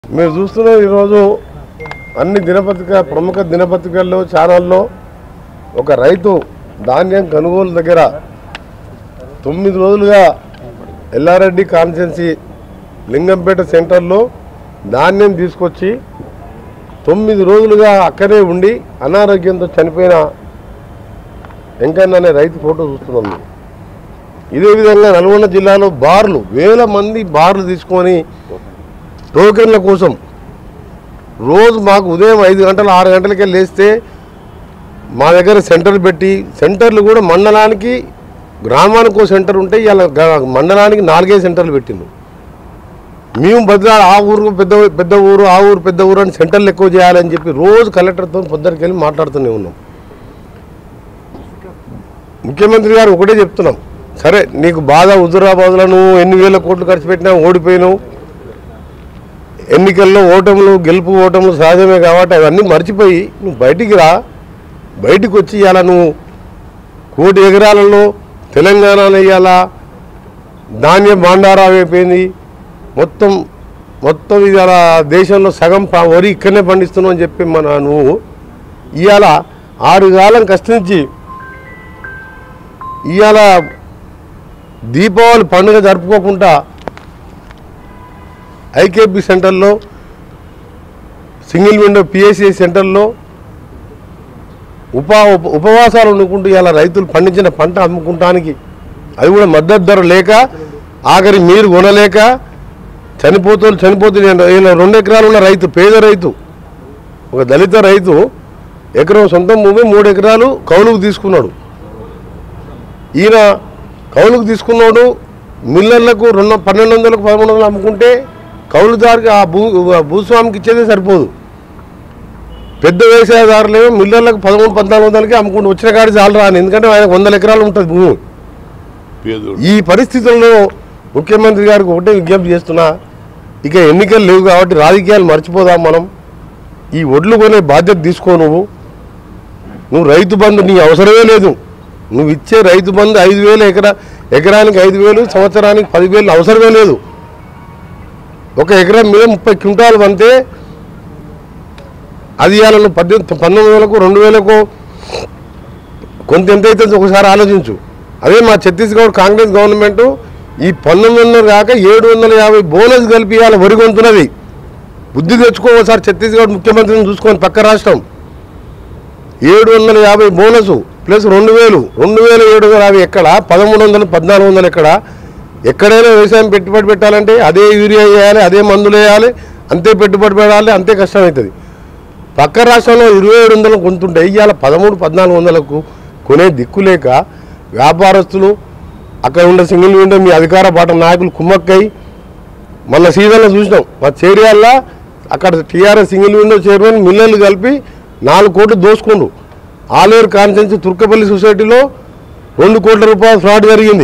మీరు చూస్తున్న ఈరోజు అన్ని దినపత్రిక ప్రముఖ దినపత్రికల్లో ఛానల్లో ఒక రైతు ధాన్యం కొనుగోలు దగ్గర తొమ్మిది రోజులుగా ఎల్లారెడ్డి కాన్స్టెన్సీ లింగంపేట సెంటర్లో ధాన్యం తీసుకొచ్చి తొమ్మిది రోజులుగా అక్కడే ఉండి అనారోగ్యంతో చనిపోయిన వెంకన్న అనే రైతు ఫోటో చూస్తున్నాం మేము. ఇదే విధంగా నల్గొండ జిల్లాలో బార్లు వేల మంది బార్లు తీసుకొని టోకెన్ల కోసం రోజు మాకు ఉదయం ఐదు గంటలు ఆరు గంటలకే లేస్తే మా దగ్గర సెంటర్లు పెట్టి సెంటర్లు కూడా మండలానికి గ్రామానికి ఒక సెంటర్ ఉంటే ఇలా మండలానికి నాలుగే సెంటర్లు పెట్టిండు మేము బద్రా ఆ ఊరు పెద్ద పెద్ద ఊరు ఆ ఊరు పెద్ద ఊరు అని సెంటర్లు ఎక్కువ చేయాలని చెప్పి రోజు కలెక్టర్తో పొద్దురికి వెళ్ళి మాట్లాడుతూనే ఉన్నాం ముఖ్యమంత్రి గారు ఒకటే చెప్తున్నాం సరే నీకు బాధ హుజురాబాద్లో నువ్వు ఎన్ని వేల కోట్లు ఖర్చు పెట్టినా ఓడిపోయినావు ఎన్నికల్లో ఓటములు గెలుపు ఓటములు సహజమే కాబట్టి అవన్నీ మర్చిపోయి నువ్వు బయటికి రా బయటికి వచ్చి ఇవాళ నువ్వు కోటి ఎకరాలలో తెలంగాణలో ఇవాళ ధాన్యం భాండారా అయిపోయింది మొత్తం మొత్తం ఇవాళ దేశంలో సగం ప- వరి ఇక్కడనే పండిస్తున్నావు అని చెప్పి మన నువ్వు ఇవాళ ఆరు కాలం కష్టించి ఇవాళ దీపావళి పండుగ జరుపుకోకుండా ఐకేపీ సెంటర్లో సింగిల్ విండో పిఎస్సి సెంటర్లో ఉపా ఉప- ఉపవాసాలు వండుకుంటూ ఇలా రైతులు పండించిన పంట అమ్ముకుంటానికి అది కూడా మద్దతు ధర లేక ఆఖరి మీరు కొనలేక చనిపోతూ చనిపోతూ ఈయన రెండు ఎకరాలు ఉన్న రైతు పేద రైతు ఒక దళిత రైతు ఎకరం సొంతం భూమి మూడు ఎకరాలు కౌలుకు తీసుకున్నాడు ఈయన కౌలుకు తీసుకున్నాడు మిల్లర్లకు రెండు పన్నెండు వందలకు పదమూడు వందలు అమ్ముకుంటే కౌలుదారికి ఆ భూ ఆ భూస్వామికి ఇచ్చేదే సరిపోదు పెద్ద వ్యవసాయదారులేమో మిల్లర్లకు పదమూడు పద్నాలుగు వందలకి అమ్ముకుంటూ వచ్చిన కాడి చాలు రాని ఎందుకంటే ఆయన వందల ఎకరాలు ఉంటుంది భూమి పేదోడు ఈ పరిస్థితుల్లో ముఖ్యమంత్రి గారికి ఒకటే విజ్ఞప్తి చేస్తున్నా ఇక ఎన్నికలు లేవు కాబట్టి రాజకీయాలు మర్చిపోదాం మనం ఈ ఒడ్లు కొనే బాధ్యత తీసుకో నువ్వు నువ్వు రైతు బంధు నీ అవసరమే లేదు నువ్వు ఇచ్చే రైతు బంధు ఐదు వేలు ఎకరా ఎకరానికి ఐదు వేలు సంవత్సరానికి పదివేలు అవసరమే లేదు ఒక ఎకరం మీద ముప్పై క్వింటాలు పంతే అది ఇవాళ నువ్వు పద్దెనిమిది పంతొమ్మిది వేలకు రెండు వేలకు కొంత ఎంత అవుతుందో ఒకసారి ఆలోచించు అదే మా ఛత్తీస్గఢ్ కాంగ్రెస్ గవర్నమెంట్ ఈ పంతొమ్మిది వందలు కాక ఏడు వందల యాభై బోనస్ కలిపి ఇవాళ వరిగొంతున్నది బుద్ధి తెచ్చుకో ఒకసారి ఛత్తీస్గఢ్ ముఖ్యమంత్రిని చూసుకొని పక్క రాష్ట్రం ఏడు వందల యాభై బోనస్ ప్లస్ రెండు వేలు రెండు వేల ఏడు వందల యాభై ఎక్కడ పదమూడు వందలు పద్నాలుగు వందలు ఎక్కడ ఎక్కడైనా వ్యవసాయం పెట్టుబడి పెట్టాలంటే అదే యూరియా వేయాలి అదే మందులు వేయాలి అంతే పెట్టుబడి పెట్టాలి అంతే కష్టం అవుతుంది పక్క రాష్ట్రంలో ఇరవై ఏడు వందలు కొంటుంటే ఇవాళ పదమూడు పద్నాలుగు వందలకు కొనే దిక్కు లేక వ్యాపారస్తులు అక్కడ ఉన్న సింగిల్ విండో మీ అధికార పాట నాయకులు కుమ్మక్కై మొన్న సీజన్లో చూసినాం మా చేరియాల్లో అక్కడ టీఆర్ఎస్ సింగిల్ విండో చైర్మన్ మిల్లర్లు కలిపి నాలుగు కోట్లు దోసుకుండు ఆలేరు కాన్సెన్సీ తుర్కపల్లి సొసైటీలో రెండు కోట్ల రూపాయల ఫ్రాడ్ జరిగింది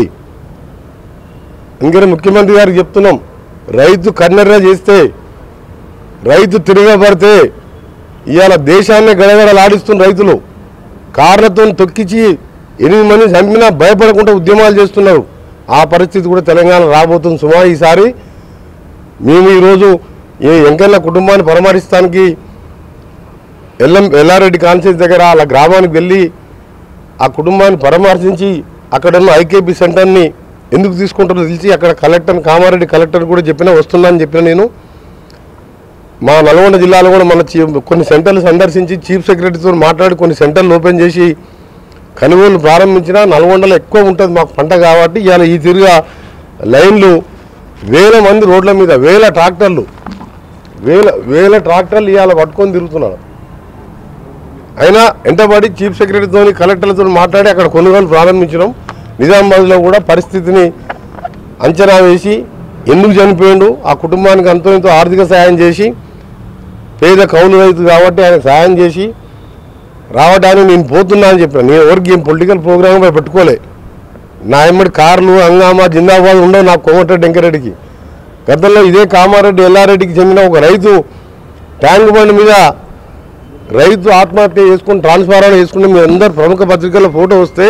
ఇంకా ముఖ్యమంత్రి గారికి చెప్తున్నాం రైతు కన్నెర్ర చేస్తే రైతు తిరగబడితే ఇవాళ దేశాన్ని గడగడలాడిస్తున్న రైతులు కార్లతో తొక్కించి ఎనిమిది మంది చంపినా భయపడకుండా ఉద్యమాలు చేస్తున్నారు ఆ పరిస్థితి కూడా తెలంగాణ రాబోతుంది సుమా ఈసారి మేము ఈరోజు ఈ వెంకన్న కుటుంబాన్ని పరామర్శిస్తానికి ఎల్లం ఎల్లారెడ్డి కాన్సెన్స్ దగ్గర వాళ్ళ గ్రామానికి వెళ్ళి ఆ కుటుంబాన్ని పరామర్శించి అక్కడ ఉన్న ఐకేపీ సెంటర్ని ఎందుకు తీసుకుంటారో తెలిసి అక్కడ కలెక్టర్ కామారెడ్డి కలెక్టర్ కూడా చెప్పినా వస్తున్నా అని చెప్పిన నేను మా నల్గొండ జిల్లాలో కూడా మన చీ- కొన్ని సెంటర్లు సందర్శించి చీఫ్ సెక్రటరీతో మాట్లాడి కొన్ని సెంటర్లు ఓపెన్ చేసి కొనుగోలు ప్రారంభించిన నల్గొండలో ఎక్కువ ఉంటుంది మాకు పంట కాబట్టి ఇవాళ ఈ తిరుగా లైన్లు వేల మంది రోడ్ల మీద వేల ట్రాక్టర్లు వేల వేల ట్రాక్టర్లు ఇవాళ పట్టుకొని తిరుగుతున్నారు అయినా ఎంతబడి చీఫ్ సెక్రటరీతో కలెక్టర్లతో మాట్లాడి అక్కడ కొనుగోలు ప్రారంభించడం నిజామాబాద్లో కూడా పరిస్థితిని అంచనా వేసి ఎందుకు చనిపోయిండు ఆ కుటుంబానికి అంతో ఎంతో ఆర్థిక సాయం చేసి పేద కౌలు రైతు కాబట్టి ఆయన సాయం చేసి రావడానికి నేను పోతున్నా అని చెప్పాను నేను ఎవరికి ఏం పొలిటికల్ ప్రోగ్రామ్ పెట్టుకోలే నా ఎమ్మడి కార్లు హంగామా జిందాబాద్ ఉండవు నాకు కోమటిరెడ్డి వెంకరెడ్డికి గతంలో ఇదే కామారెడ్డి ఎల్లారెడ్డికి చెందిన ఒక రైతు ట్యాంక్ బండ్ మీద రైతు ఆత్మహత్య చేసుకుని ట్రాన్స్ఫార్మర్ వేసుకుని మీ అందరు ప్రముఖ పత్రికల్లో ఫోటో వస్తే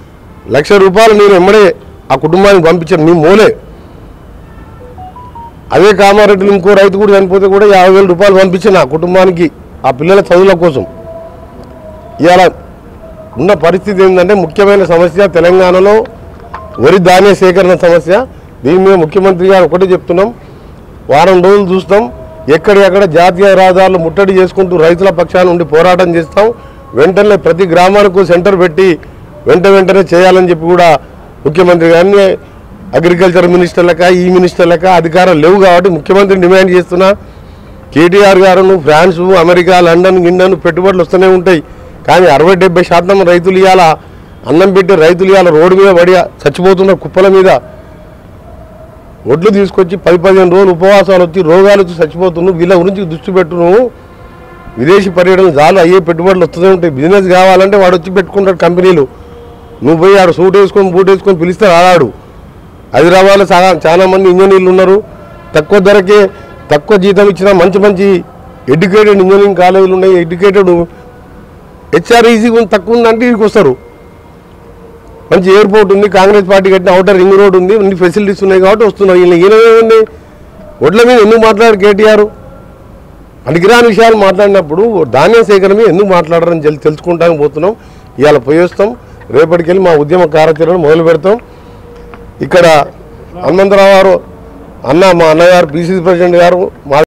లక్ష రూపాయలు నేను ఎమ్మడే ఆ కుటుంబానికి పంపించాను మీ మూలే అదే కామారెడ్డిలో ఇంకో రైతు కూడా చనిపోతే కూడా యాభై వేల రూపాయలు పంపించిన ఆ కుటుంబానికి ఆ పిల్లల చదువుల కోసం ఇవాళ ఉన్న పరిస్థితి ఏంటంటే ముఖ్యమైన సమస్య తెలంగాణలో వరి ధాన్య సేకరణ సమస్య దీని మీద ముఖ్యమంత్రి గారు ఒకటే చెప్తున్నాం వారం రోజులు చూస్తాం ఎక్కడెక్కడ జాతీయ రహదారులు ముట్టడి చేసుకుంటూ రైతుల పక్షాన ఉండి పోరాటం చేస్తాం వెంటనే ప్రతి గ్రామానికి సెంటర్ పెట్టి వెంట వెంటనే చేయాలని చెప్పి కూడా ముఖ్యమంత్రి గారిని అగ్రికల్చర్ మినిస్టర్లక ఈ మినిస్టర్లక అధికారం లేవు కాబట్టి ముఖ్యమంత్రి డిమాండ్ చేస్తున్నా కేటీఆర్ గారును ఫ్రాన్స్ అమెరికా లండన్ గిండన్ పెట్టుబడులు వస్తూనే ఉంటాయి కానీ అరవై డెబ్బై శాతం రైతులు ఇవాళ అన్నం పెట్టి రైతులు ఇవాళ రోడ్డు మీద పడి చచ్చిపోతున్న కుప్పల మీద ఒడ్లు తీసుకొచ్చి పది పదిహేను రోజులు ఉపవాసాలు వచ్చి రోగాలు వచ్చి చచ్చిపోతున్నావు వీళ్ళ గురించి దృష్టి పెట్టు నువ్వు విదేశీ పర్యటన చాలు అయ్యే పెట్టుబడులు వస్తూనే ఉంటాయి బిజినెస్ కావాలంటే వాడు వచ్చి పెట్టుకుంటాడు కంపెనీలు నువ్వు పోయి ఆడు సూట్ వేసుకొని బూట్ వేసుకొని పిలిస్తే రాడాడు హైదరాబాద్లో చాలా చాలా మంది ఇంజనీర్లు ఉన్నారు తక్కువ ధరకే తక్కువ జీతం ఇచ్చిన మంచి మంచి ఎడ్యుకేటెడ్ ఇంజనీరింగ్ కాలేజీలు ఉన్నాయి ఎడ్యుకేటెడ్ హెచ్ఆర్ఈసీ కొంచెం తక్కువ ఉందంటే ఇక్కడికి వస్తారు మంచి ఎయిర్పోర్ట్ ఉంది కాంగ్రెస్ పార్టీ కట్టిన అవుటర్ రింగ్ రోడ్ ఉంది అన్ని ఫెసిలిటీస్ ఉన్నాయి కాబట్టి వస్తున్నారు ఈయన ఈయన ఏముంది ఒడ్ల మీద ఎందుకు మాట్లాడారు కేటీఆర్ అడిగిరాని విషయాలు మాట్లాడినప్పుడు ధాన్యం సేకరణ మీద ఎందుకు మాట్లాడారని తెలు తెలుసుకుంటానికి పోతున్నాం ఇవాళ పోయేస్తాం రేపటికెళ్ళి మా ఉద్యమ కార్యాచరణ మొదలు పెడతాం ఇక్కడ హనుమంతరావు గారు అన్న మా అన్నగారు పిసిసి ప్రెసిడెంట్ గారు మా